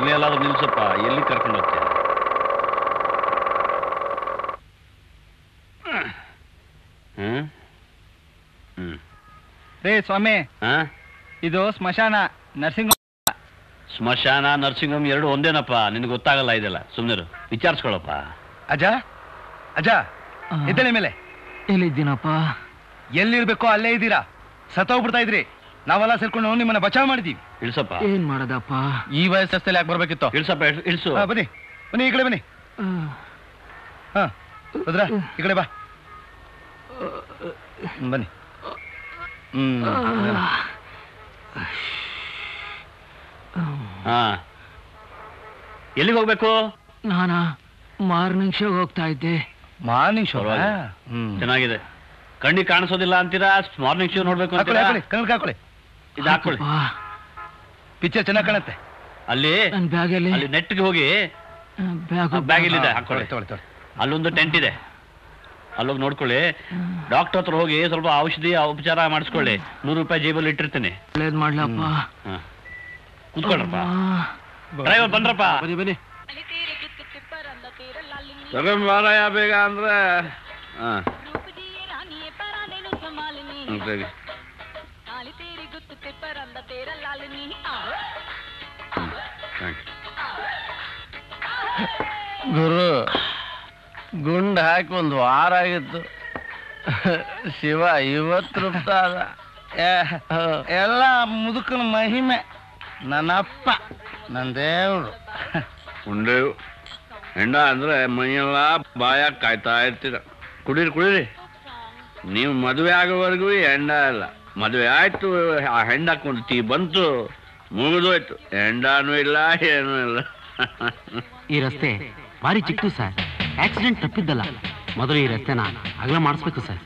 ಇಲ್ಲಿ ಎಲ್ಲಾದ್ರೂ ನಿಲ್ಸಪ್ಪ ಎಲ್ಲಿ ಕರ್ಕೊಂಡು ಹೋಗ್ತೀಯ ಹ್ಮ್ ಹ್ಮ್ ರೇ ಸ್ವಾಮಿ ಹಾ ಇದು ಸ್ಮಶಾನ ನರ್ಸಿಂಗ್ ಸ್ಮಶಾನ ನರ್ಸಿಂಗ್ ಹೋಮ್ ಎರಡು ಒಂದೇನಪ್ಪ ನಿನಗೆ ಗೊತ್ತಾಗಲ್ಲ ಇದೆಲ್ಲ ಸುಮ್ಮನೆ ವಿಚಾರಿಸ್ಕೊಳಪ್ಪ ಅಜ ಅಜ ಎದ್ದೇಳಿ ಮೇಲೆ ಎಲ್ಲಿದ್ದೀನಪ್ಪ ಎಲ್ಲಿರ್ಬೇಕೋ ಅಲ್ಲೇ ಇದ್ದೀರಾ ಸತ್ತೋಗ್ಬಿಡ್ತಾ ಇದ್ರಿ ನಾವೆಲ್ಲ ಸೇರ್ಕೊಂಡು ನಿಮ್ಮನ್ನ ಬಚಾವ್ ಮಾಡಿದೀವಿ ಇಳ್ಸಪ್ಪ ಏನ್ ಮಾಡೋದಪ್ಪ ಈ ವಯಸ್ಸಲ್ಲಿ ಯಾಕೆ ಬರ್ಬೇಕಿತ್ತು ಇಳ್ಸಪ್ಪ ಇಳ್ಸು- ಇಳ್ಸು ಹಾ, ಬನ್ನಿ ಬನ್ನಿ ಈ ಕಡೆ ಬನ್ನಿ ಹಾ ಭದ್ರ ಈ ಕಡೆ ಬಾ ಹ್ಮ್, ಬನ್ನಿ ಹ್ಮ್ ಹಾ ಎಲ್ಲಿಗೆ ಹೋಗ್ಬೇಕು ನಾನ ಮಾರ್ನಿಂಗ್ ಶೋಗೆ ಹೋಗ್ತಾ ಇದ್ದೆ ಮಾರ್ನಿಂಗ್ ಶೋ ಪರವಾಗಿಲ್ಲ. ಹ್ಮ್ ಚೆನ್ನಾಗಿದೆ ಕಣ್ಣಿಗೆ ಕಾಣಿಸೋದಿಲ್ಲ ಅಂತೀರಾ ಮಾರ್ನಿಂಗ್ ಶೋ ನೋಡ್ಬೇಕು ಹಾಕೊಳ್ಳಿ ಅಂತೀರಾ ಹಾಕೊಳ್ಳಿ ಕನ್ನಡ ಹಾಕೊಳ್ಳಿ ಇದು ಹಾಕೊಳ್ಳಿ ಪಿಕ್ಚರ್ ಚೆನ್ನಾಗಿ ಕಾಣುತ್ತೆ ಅಲ್ಲಿ ನನ್ನ ಬ್ಯಾಗಲ್ಲಿ ಅಲ್ಲಿ ನೆಟ್ಗೆ ಹೋಗಿ ಬ್ಯಾಗ್ ಬ್ಯಾಗ್ ಇಲ್ಲಿದೆ ಹಾ, ಹಾಕೊಳ್ಳಿ ತೊಗೊಳ್ಳಿ ತೊಗೊಳ್ಳಿ ಅಲ್ಲೊಂದು ಟೆಂಟ್ ಇದೆ ಅಲ್ಲೋಗಿ ನೋಡ್ಕೊಳ್ಳಿ ಡಾಕ್ಟರ್ ಹತ್ರ ಹೋಗಿ ಸ್ವಲ್ಪ ಔಷಧಿ ಉಪಚಾರ ಮಾಡಿಸ್ಕೊಳ್ಳಿ ನೂರು ರೂಪಾಯಿ ಜೇಬಲ್ಲಿ ಇಟ್ಟಿರ್ತೀನಿ ಒಳ್ಳೇದ್ ಮಾಡ್ಲಪ್ಪ ಹಾ. ಕೂತ್ಕೊಳ್ರಪ್ಪ ಅಮ್ಮ. ಡ್ರೈವರ್ ಬಂದ್ರಪ್ಪ ಬನ್ನಿ ಬನ್ನಿ ಮಾರಾಯ ಬೇಗ ಅಂದ್ರೆ ಹಾ ಹ್ಮ್, ಸರಿ. ಹ್ಮ್, thanks. ಗುರು ಗುಂಡ್ ಹಾಕಿ ಒಂದು ವಾರ ಆಗಿತ್ತು ಶಿವ ಇವತ್ತು ತೃಪ್ತ ಅದ ಏ- ಎಲ್ಲ ಮುದುಕನ ಮಹಿಮೆ ನನ್ನಪ್ಪ ನನ್ನ ದೇವ್ರು ಉಂಡೆವು ಹೆಂಡ ಅಂದ್ರೆ ಮೈಯೆಲ್ಲ ಬಾಯಾಗ ಕಾಯ್ತಾ ಇರ್ತೀರ ಕುಡೀರಿ ಕುಡೀರಿ ನೀವು ಮದುವೆ ಆಗೋವರೆಗೂ ಹೆಂಡ ಇಲ್ಲ ಮದುವೆ ಆಯ್ತು ಆ ಹೆಂಡಕ್ಕೆ ಒಂದು ಟೀ ಬಂತು ಮುಗಿದೋಯ್ತು ಹೆಂಡನೂ ಇಲ್ಲ ಏನೂ ಇಲ್ಲ ಈ ರಸ್ತೆ ಭಾರಿ ಚಿಕ್ಕು ಸರ್ ಆಕ್ಸಿಡೆಂಟ್ ತಪ್ಪಿದ್ದಲ್ಲ ಮೊದಲು ಈ ರಸ್ತೆನ ಅಗಲ ಮಾಡಿಸ್ಬೇಕು ಸರ್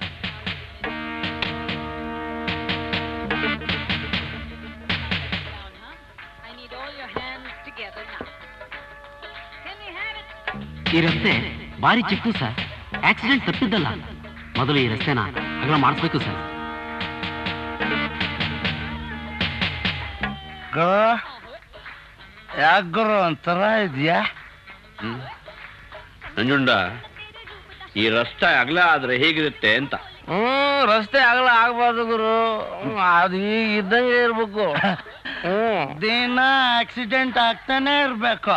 ಈ ರಸ್ತೆ ಭಾರಿ ಚಿಕ್ಕು ಸರ್ ಆಕ್ಸಿಡೆಂಟ್ ತಪ್ಪಿದ್ದಲ್ಲ ಮೊದಲು ಈ ರಸ್ತೆನ ಅಗಲ ಮಾಡಿಸ್ಬೇಕು ಸರ್ ಗುರು ಯಾಕೆ ಗುರು ಒಂಥರ ಇದೆಯಾ ಹ್ಮ್. ನಂಜುಂಡ ಈ ರಸ್ತೆ ಅಗಲ ಆದ್ರೆ ಹೇಗಿರುತ್ತೆ ಅಂತ ಹ್ಮ್ ರಸ್ತೆ ಅಗಲ ಆಗ್ಬಾರ್ದು ಗುರು ಅದು ಈಗ ಇದ್ದಂಗೆ ಇರ್ಬೇಕು ದಿನ ಆಕ್ಸಿಡೆಂಟ್ ಆಗ್ತಾನೆ ಇರ್ಬೇಕು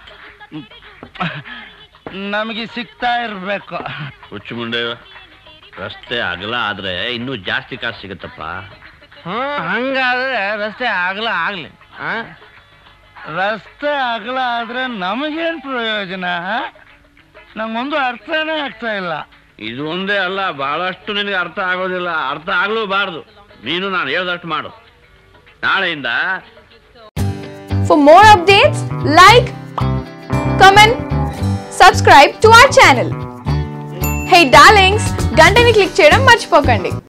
ನಮಗೆ ಸಿಗ್ತಾ ಇರ್ಬೇಕು ಹುಚ್ಚು ಮುಂಡೆ ರಸ್ತೆ ಅಗಲ ಆದ್ರೆ ಇನ್ನೂ ಜಾಸ್ತಿ ಕಾಸು ಸಿಗುತ್ತಪ್ಪ ಹ್ಮ್ ಹಂಗಾದ್ರೆ ರಸ್ತೆ ಅಗಲ ಆಗ್ಲಿ ಆ? ರಸ್ತೆ ಅಗಲ ಆದ್ರೆ ನಮಗೇನ್ ಪ್ರಯೋಜನ ನಂಗೊಂದು ಅರ್ಥನೇ ಆಗ್ತಾ ಇಲ್ಲ ಇದು ಒಂದೇ ಅಲ್ಲ ಬಹಳಷ್ಟು ನಿನಗೆ ಅರ್ಥ ಆಗೋದಿಲ್ಲ ಅರ್ಥ ಆಗ್ಲೂಬಾರ್ದು ನೀನು ನಾನು ಹೇಳ್ದಷ್ಟು ಮಾಡು ನಾಳೆಯಿಂದ For more updates, like, comment, subscribe to our channel. Hey darlings, గంటని click చేయడం మర్చిపోకండి